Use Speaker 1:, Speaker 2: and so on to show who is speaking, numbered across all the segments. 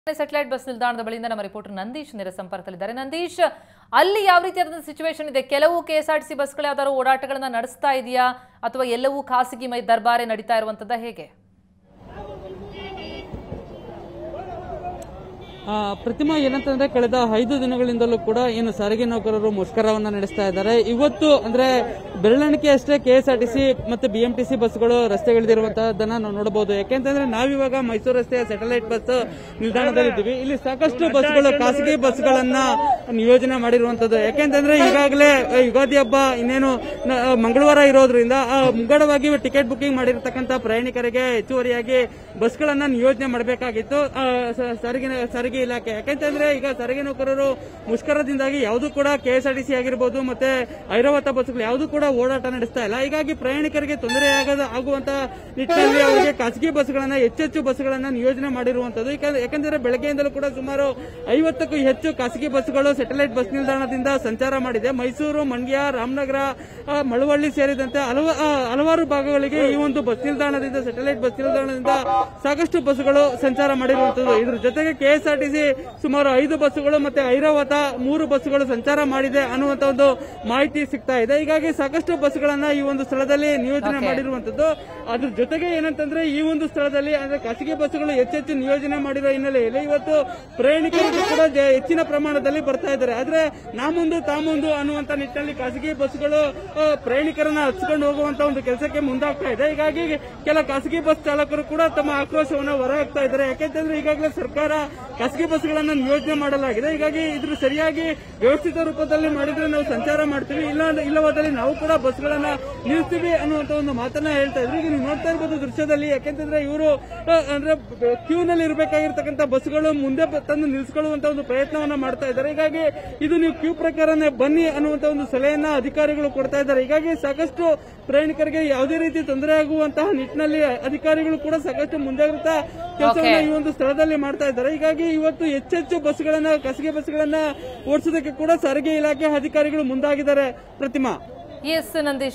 Speaker 1: Satellite bus ನಿಲ್ದಾಣದ ಬಳಿಯಿಂದ ನಮ್ಮ ರಿಪೋರ್ಟರ್ ನಂದೀಶ್ ನೇರ ಸಂಪರ್ಕದಲ್ಲಿದ್ದಾರೆ ನಂದೀಶ್ ಅಲ್ಲಿ ಯಾವ ರೀತಿಯಾದ ಸಿಚುವೇಶನ್ ಇದೆ ಕೆಲವು ಕೆಎಸ್ಆರ್ಟಿಸಿ ಬಸ್ಗಳು ಯಾವ್ದಾದ್ರು ಓಡಾಟಗಳನ್ನ ನಡೆಸ್ತಾ ಇದೆಯಾ ಅಥವಾ ಎಲ್ಲವೂ ಖಾಸಗಿ ಮೈ ದರ್ಬಾರೆ ನಡೀತಾ ಇರುವಂತದ್ದ ಹೇಗೆ
Speaker 2: ಆ, ಪ್ರತಿಮಾ ಏನಂತಂದ್ರೆ ಕಳೆದ ಐದು ದಿನಗಳಿಂದಲೂ ಕೂಡ ಏನು ಸಾರಿಗೆ ನೌಕರರು ಮುಷ್ಕರವನ್ನ ನಡೆಸ್ತಾ ಇದ್ದಾರೆ ಇವತ್ತು ಅಂದ್ರೆ ಬೆರಳೆಣಿಕೆ ಅಷ್ಟೇ ಕೆಎಸ್ಆರ್ಟಿಸಿ ಮತ್ತೆ ಬಿಎಂಟಿಸಿ ಬಸ್ಗಳು ರಸ್ತೆಗಿಳಿದಿರುವಂತಹದನ್ನ ನಾವು ನೋಡಬಹುದು ಯಾಕೆಂತಂದ್ರೆ ನಾವಿವಾಗ ಮೈಸೂರು ರಸ್ತೆಯ ಸ್ಯಾಟಲೈಟ್ ಬಸ್ ನಿಲ್ದಾಣದಲ್ಲಿದ್ದೀವಿ ಇಲ್ಲಿ ಸಾಕಷ್ಟು ಬಸ್ಗಳು ಖಾಸಗಿ ಬಸ್ಗಳನ್ನ ನಿಯೋಜನೆ ಮಾಡಿರುವಂತದ್ದು ಯಾಕೆಂತಂದ್ರೆ ಈಗಾಗಲೇ ಯುಗಾದಿ ಹಬ್ಬ ಇನ್ನೇನು ನ- ಮಂಗಳವಾರ ಇರೋದ್ರಿಂದ ಆ, ಮುಂಗಡವಾಗಿ ಟಿಕೆಟ್ ಬುಕಿಂಗ್ ಮಾಡಿರ್ತಕ್ಕಂಥ ಪ್ರಯಾಣಿಕರಿಗೆ ಹೆಚ್ಚುವರಿಯಾಗಿ ಬಸ್ಗಳನ್ನ ನಿಯೋಜನೆ ಮಾಡಬೇಕಾಗಿತ್ತು ಆ, ಸ- ಸಾರಿಗೆ ಸಾರಿಗೆ ಇಲಾಖೆ ಯಾಕೆಂತಂದ್ರೆ ಈಗ ಸಾರಿಗೆ ನೌಕರರು ಮುಷ್ಕರದಿಂದಾಗಿ ಯಾವುದು ಕೂಡ ಕೆಎಸ್ಆರ್ಟಿಸಿ ಆಗಿರ್ಬೋದು ಮತ್ತೆ ಐರಾವತ ಬಸ್ಗಳು ಯಾವುದು ಕೂಡ ಓಡಾಟ ನಡೆಸ್ತಾ ಇಲ್ಲ ಹೀಗಾಗಿ ಪ್ರಯಾಣಿಕರಿಗೆ ತೊಂದರೆ ಆಗದ ಆಗುವಂತ ನಿಟ್ಟಿನಲ್ಲಿ ಅವರಿಗೆ ಖಾಸಗಿ ಬಸ್ಗಳನ್ನ ಹೆಚ್ಚೆಚ್ಚು ಬಸ್ಗಳನ್ನ ನಿಯೋಜನೆ ಮಾಡಿರುವಂತದ್ದು ಯಾಕಂದ್ರೆ- ಯಾಕಂದ್ರೆ ಬೆಳಗ್ಗೆಯಿಂದಲೂ ಕೂಡ ಸುಮಾರು ಐವತ್ತಕ್ಕೂ ಹೆಚ್ಚು ಖಾಸಗಿ ಬಸ್ಗಳು ಸೆಟಲೈಟ್ ಬಸ್ ನಿಲ್ದಾಣದಿಂದ ಸಂಚಾರ ಮಾಡಿದೆ ಮೈಸೂರು ಮಂಡ್ಯ ರಾಮನಗರ ಆ, ಮಳವಳ್ಳಿ ಸೇರಿದಂತೆ ಹಲವ- ಆ, ಹಲವಾರು ಭಾಗಗಳಿಗೆ ಈ ಒಂದು ಬಸ್ ನಿಲ್ದಾಣದಿಂದ ಸೆಟಲೈಟ್ ಬಸ್ ನಿಲ್ದಾಣದಿಂದ ಸಾಕಷ್ಟು ಬಸ್ಗಳು ಸಂಚಾರ ಮಾಡಿರುವಂತದ್ದು ಇದ್ರ ಜೊತೆಗೆ ಕೆಎಸ್ಆರ್ಟಿಸಿ ಸುಮಾರು ಐದು ಬಸ್ಸುಗಳು ಮತ್ತೆ ಐರಾವತ ಮೂರು ಬಸ್ಸುಗಳು ಸಂಚಾರ ಮಾಡಿದೆ ಅನ್ನುವಂತ ಒಂದು ಮಾಹಿತಿ ಸಿಗ್ತಾ ಇದೆ ಹೀಗಾಗಿ ಸಾಕಷ್ಟು ಬಸ್ಗಳನ್ನ ಈ ಒಂದು ಸ್ಥಳದಲ್ಲಿ ನಿಯೋಜನೆ
Speaker 1: Okay.
Speaker 2: ಮಾಡಿರುವಂತದ್ದು ಅದ್ರ ಜೊತೆಗೆ ಏನಂತಂದ್ರೆ ಈ ಒಂದು ಸ್ಥಳದಲ್ಲಿ ಅಂದ್ರೆ ಖಾಸಗಿ ಬಸ್ಸುಗಳು ಹೆಚ್ಚೆಚ್ಚು ನಿಯೋಜನೆ ಮಾಡಿರೋ ಹಿನ್ನೆಲೆಯಲ್ಲಿ ಇವತ್ತು ಪ್ರಯಾಣಿಕರು ಕೂಡ ಜ- ಹೆಚ್ಚಿನ ಪ್ರಮಾಣದಲ್ಲಿ ಬರ್ತಾ ಇದ್ದಾರೆ ಆದ್ರೆ ನಾ ಮುಂದು ತಾ ಮುಂದು ಅನ್ನುವಂತ ನಿಟ್ಟಿನಲ್ಲಿ ಖಾಸಗಿ ಬಸ್ಗಳು ಆ, ಪ್ರಯಾಣಿಕರನ್ನ ಹಚ್ಕೊಂಡು ಹೋಗುವಂತ ಒಂದು ಕೆಲಸಕ್ಕೆ ಮುಂದಾಗ್ತಾ ಇದೆ ಹೀಗಾಗಿ ಕೆಲ ಖಾಸಗಿ ಬಸ್ ಚಾಲಕರು ಕೂಡ ತಮ್ಮ ಆಕ್ರೋಶವನ್ನ ಹೊರಹಾಕ್ತಾ ಇದ್ದಾರೆ ಯಾಕೆಂತಂದ್ರೆ ಈಗಾಗಲೇ ಸರ್ಕಾರ ಖಾಸಗಿ ಬಸ್ಗಳನ್ನ ನಿಯೋಜನೆ ಮಾಡಲಾಗಿದೆ ಹೀಗಾಗಿ ಇದ್ರ ಸರಿಯಾಗಿ ವ್ಯವಸ್ಥಿತ ರೂಪದಲ್ಲಿ ಮಾಡಿದ್ರೆ ನಾವು ಸಂಚಾರ ಮಾಡ್ತೀವಿ ಇಲ್ಲ ಇಲ್ಲವಾದಲ್ಲಿ ನಾವು ಕೂಡ ಬಸ್ಗಳನ್ನ ನಿಲ್ಲಿಸ್ತೀವಿ ಅನ್ನುವಂತ ಒಂದು ಮಾತನ್ನ ಹೇಳ್ತಾ ಇದ್ರು ಈಗ ನೀವು ನೋಡ್ತಾ ಇರ್ಬೋದು ದೃಶ್ಯದಲ್ಲಿ ಯಾಕೆಂತಂದ್ರೆ ಇವರು ಅಂದ್ರೆ ಕ್ಯೂ ನಲ್ಲಿ ಇರಬೇಕಾಗಿರ್ತಕ್ಕಂಥ ಬಸ್ಗಳು ಮುಂದೆ ಬ- ತಂದು ನಿಲ್ಸ್ಕೊಳ್ಳುವಂತ ಒಂದು ಪ್ರಯತ್ನವನ್ನ ಮಾಡ್ತಾ ಇದ್ದಾರೆ ಹೀಗಾಗಿ ಇದು ನೀವು ಕ್ಯೂ ಪ್ರಕಾರನೇ ಬನ್ನಿ ಅನ್ನುವಂತ ಒಂದು ಸಲಹೆಯನ್ನ ಅಧಿಕಾರಿಗಳು ಕೊಡ್ತಾ ಇದ್ದಾರೆ ಹೀಗಾಗಿ ಸಾಕಷ್ಟು ಪ್ರಯಾಣಿಕರಿಗೆ ಯಾವುದೇ ರೀತಿ ತೊಂದರೆ ಆಗುವಂತಹ ನಿಟ್ಟಿನಲ್ಲಿ ಅಧಿಕಾರಿಗಳು ಕೂಡ ಸಾಕಷ್ಟು ಮುಂಜಾಗ್ರತಾ ಕೆಲಸವನ್ನ
Speaker 1: Okay.
Speaker 2: ಈ ಒಂದು ಸ್ಥಳದಲ್ಲಿ ಮಾಡ್ತಾ ಇದ್ದಾರೆ ಹೀಗಾಗಿ ಇವತ್ತು ಹೆಚ್ಚೆಚ್ಚು ಬಸ್ಗಳನ್ನ ಖಾಸಗಿ ಬಸ್ಗಳನ್ನ ಓಡಿಸೋದಕ್ಕೆ ಕೂಡ ಸಾರಿಗೆ ಇಲಾಖೆ ಅಧಿಕಾರಿಗಳು ಮುಂದಾಗಿದ್ದಾರೆ ಪ್ರತಿಮಾ
Speaker 1: ಎಸ್ ನಂದೀಶ್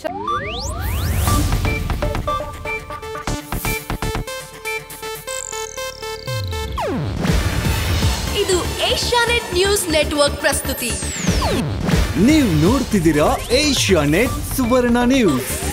Speaker 3: ಇದು ಏಷ್ಯಾನೆಟ್ ನ್ಯೂಸ್ ನೆಟ್ವರ್ಕ್ ಪ್ರಸ್ತುತಿ
Speaker 4: ನೀವು ನೋಡ್ತಿದ್ದೀರಾ ಏಷ್ಯಾ ನೆಟ್ ಸುವರ್ಣ ನ್ಯೂಸ್